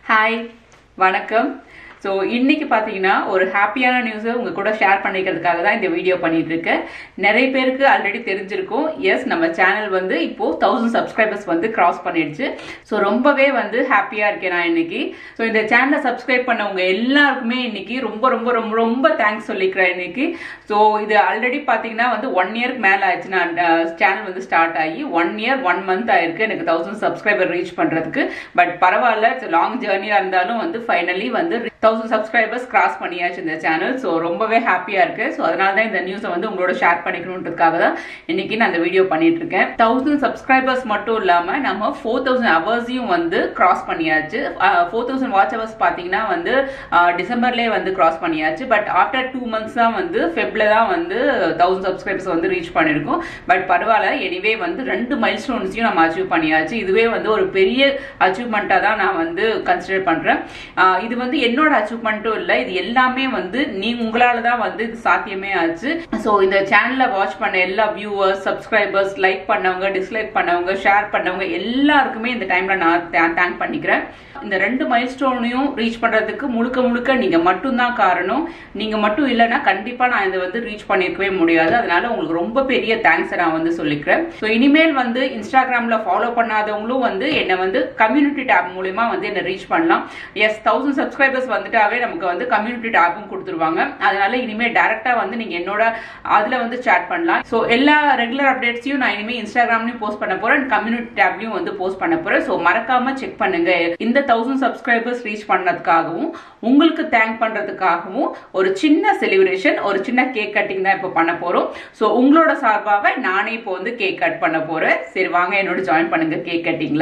Hi வணக்கம் so இன்னைக்கு பார்த்தீங்கன்னா ஒரு ஹாப்பியான நியூஸை உங்க கூட ஷேர் பண்ணிக்கிறதுக்காக தான் இந்த வீடியோ பண்ணிட்டு இருக்கேன் நிறைய பேருக்கு ஆல்ரெடி தெரிஞ்சிருக்கும் எஸ் நம்ம சேனல் வந்து இப்போ தௌசண்ட் சப்ஸ்கிரைபர்ஸ் வந்து கிராஸ் பண்ணிடுச்சு ஸோ ரொம்பவே வந்து ஹாப்பியாக இருக்கேன் நான் இன்னைக்கு ஸோ இந்த சேனலை சப்ஸ்கிரைப் பண்ணவங்க எல்லாருக்குமே இன்னைக்கு ரொம்ப ரொம்ப ரொம்ப ரொம்ப தேங்க்ஸ் சொல்லிக்கிறேன் இன்னைக்கு ஸோ இது ஆல்ரெடி பார்த்தீங்கன்னா வந்து ஒன் இயர்க்கு மேலே ஆயிடுச்சு நான் சேனல் வந்து ஸ்டார்ட் ஆகி ஒன் இயர் ஒன் மந்த் ஆயிருக்கு எனக்கு தௌசண்ட் சப்ஸ்கிரைபர் ரீச் பண்ணுறதுக்கு பட் பரவாயில்ல லாங் ஜேர்னியாக இருந்தாலும் வந்து ஃபைனலி வந்து தௌசண்ட் சப்ஸ்கிரைபர்ஸ் கிராஸ் பண்ணியாச்சு இந்த சேனல் ஸோ ரொம்பவே ஹாப்பியாக இருக்கு ஸோ அதனால தான் இந்த நியூஸை வந்து உங்களோட ஷேர் பண்ணிக்கணுன்றதுக்காக தான் இன்னைக்கு நான் இந்த வீடியோ பண்ணிட்டு இருக்கேன் தௌசண்ட் சப்ஸ்கிரைபர்ஸ் மட்டும் இல்லாமல் நம்ம ஃபோர் தௌசண்ட் ஹவர்ஸையும் வந்து கிராஸ் பண்ணியாச்சு ஃபோர் தௌசண்ட் வாட்ச் ஹவர்ஸ் பார்த்தீங்கன்னா வந்து டிசம்பர்லேயே வந்து கிராஸ் பண்ணியாச்சு பட் ஆஃப்டர் டூ மந்த்ஸ் தான் வந்து ஃபெப்ல தான் வந்து தௌசண்ட் சப்ஸ்கிரைபர்ஸ் வந்து ரீச் பண்ணியிருக்கோம் பட் பரவாயில்ல எனிவே வந்து ரெண்டு மைல் ஸ்டோன்ஸையும் நம்ம அச்சீவ் பண்ணியாச்சு இதுவே வந்து ஒரு பெரிய அச்சீவ்மெண்ட்டாக தான் நான் வந்து கன்சிடர் பண்ணுறேன் இது வந்து என்னோட அச்சீவ்மெண்ட்டும் இல்லை இது எல்லாமே வந்து நீ உங்களால தான் வந்து இது சாத்தியமே ஆச்சு ஸோ இந்த சேனலை வாட்ச் பண்ண எல்லா வியூவர்ஸ் சப்ஸ்கிரைபர்ஸ் லைக் பண்ணவங்க டிஸ்லைக் பண்ணவங்க ஷேர் பண்ணவங்க எல்லாருக்குமே இந்த டைம்ல நான் தேங்க் பண்ணிக்கிறேன் இந்த ரெண்டு மைல் ஸ்டோனையும் ரீச் பண்றதுக்கு முழுக்க முழுக்க நீங்க மட்டும்தான் காரணம் நீங்க மட்டும் இல்லைன்னா கண்டிப்பா நான் இதை வந்து ரீச் பண்ணிருக்கவே முடியாது அதனால உங்களுக்கு ரொம்ப பெரிய தேங்க்ஸ் நான் வந்து சொல்லிக்கிறேன் ஸோ இனிமேல் வந்து இன்ஸ்டாகிராம்ல ஃபாலோ பண்ணாதவங்களும் வந்து என்னை வந்து கம்யூனிட்டி டேப் மூலியமா வந்து என்ன ரீச் பண்ணலாம் எஸ் தௌசண்ட் சப்ஸ்கிரைபர்ஸ் வந்துட்டாவே நமக்கு வந்து கம்யூனிட்டி டேப்பும் கொடுத்துருவாங்க அதனால இனிமேல் டேரக்டா வந்து நீங்க என்னோட அதுல வந்து சேட் பண்ணலாம் ஸோ எல்லா ரெகுலர் அப்டேட்ஸையும் நான் இனிமேல் இன்ஸ்டாகிராம்லயும் போஸ்ட் பண்ண போறேன் கம்யூனிட்டி டேப்லயும் வந்து போஸ்ட் பண்ண போறேன் ஸோ மறக்காம செக் பண்ணுங்க இந்த தௌசண்ட் சப்ஸ்கிரைபர்ஸ் ரீச் பண்ணதுக்காகவும் உங்களுக்கு தேங்க் பண்றதுக்காகவும் ஒரு சின்ன செலிப்ரேஷன் ஒரு சின்ன கேக் கட்டிங் தான் இப்போ பண்ண போறோம் ஸோ உங்களோட சார்பாக நானே இப்போ வந்து கேக் கட் பண்ண போறேன் சரி வாங்க என்னோட ஜாயின் பண்ணுங்க கேக் கட்டிங்ல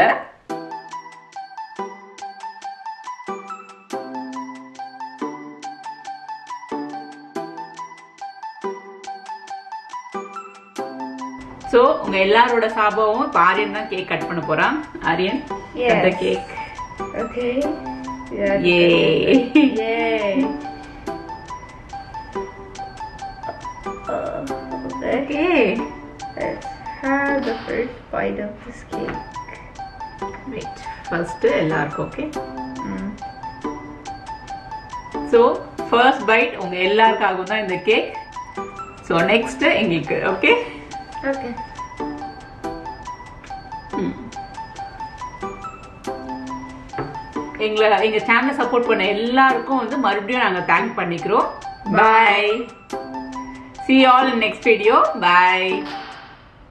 ஸோ உங்க எல்லாரோட சாபாவும் இப்போ ஆரியன் தான் கேக் கட் பண்ண போறான் Aryan Yes. Cake Okay. Yeah. Yay. Yay. Uh, okay. Let's have the first bite of this cake. Wait first எல்லாருக்கும் okay Mm. So first bite உங்க எல்லாருக்காகவும் தான் இந்த கேக் ஸோ நெக்ஸ்ட் எங்களுக்கு ஓகே Okay. எங்களை எங்க சேனலை சப்போர்ட் பண்ண எல்லாருக்கும் வந்து மறுபடியும் நாங்க தேங்க் பண்ணிக்கிறோம் bye see all in next video bye